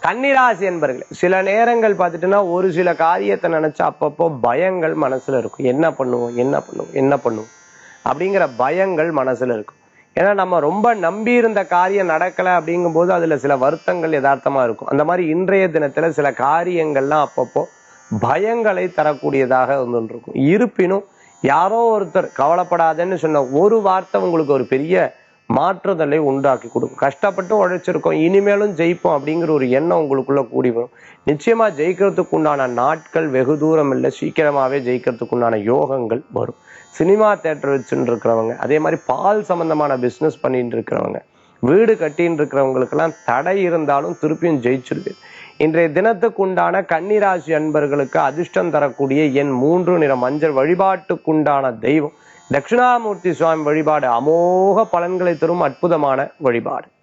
கன்னிராசி என்பர்களே சில நேரங்கள் பார்த்துட்டுன்னா ஒரு சில காரியத்தை நினைச்சு அப்பப்போ பயங்கள் மனசுல இருக்கும் என்ன பண்ணுவோம் என்ன பண்ணுவோம் என்ன பண்ணுவோம் அப்படிங்கிற பயங்கள் மனசுல இருக்கும் ஏன்னா நம்ம ரொம்ப நம்பி இருந்த காரியம் நடக்கல அப்படிங்கும்போது அதுல சில வருத்தங்கள் யதார்த்தமா இருக்கும் அந்த மாதிரி இன்றைய தினத்துல சில காரியங்கள்லாம் அப்பப்போ பயங்களை தரக்கூடியதாக இருந்துட்டு இருக்கும் இருப்பினும் யாரோ ஒருத்தர் கவலைப்படாதேன்னு சொன்ன ஒரு வார்த்தை உங்களுக்கு ஒரு பெரிய மாற்றுதலை உண்டாக்கி கொடுக்கும் கஷ்டப்பட்டு உழைச்சிருக்கோம் இனிமேலும் ஜெயிப்போம் அப்படிங்கிற ஒரு எண்ணம் உங்களுக்குள்ள கூடி வரும் நிச்சயமா ஜெயிக்கிறதுக்கு உண்டான நாட்கள் வெகு தூரம் இல்லை சீக்கிரமாவே ஜெயிக்கிறதுக்கு உண்டான யோகங்கள் வரும் சினிமா தேட்டர் வச்சுட்டு இருக்கிறவங்க அதே மாதிரி பால் சம்பந்தமான பிசினஸ் பண்ணிட்டு இருக்கிறவங்க வீடு கட்டின்னு இருக்கிறவங்களுக்கெல்லாம் தடை இருந்தாலும் திருப்பியும் ஜெயிச்சிருது இன்றைய தினத்துக்கு உண்டான கன்னிராசி அன்பர்களுக்கு அதிர்ஷ்டம் தரக்கூடிய என் மூன்று நிற மஞ்சள் வழிபாட்டுக்குண்டான தெய்வம் தட்சிணாமூர்த்தி சுவாமி வழிபாடு அமோக பலன்களை தரும் அற்புதமான வழிபாடு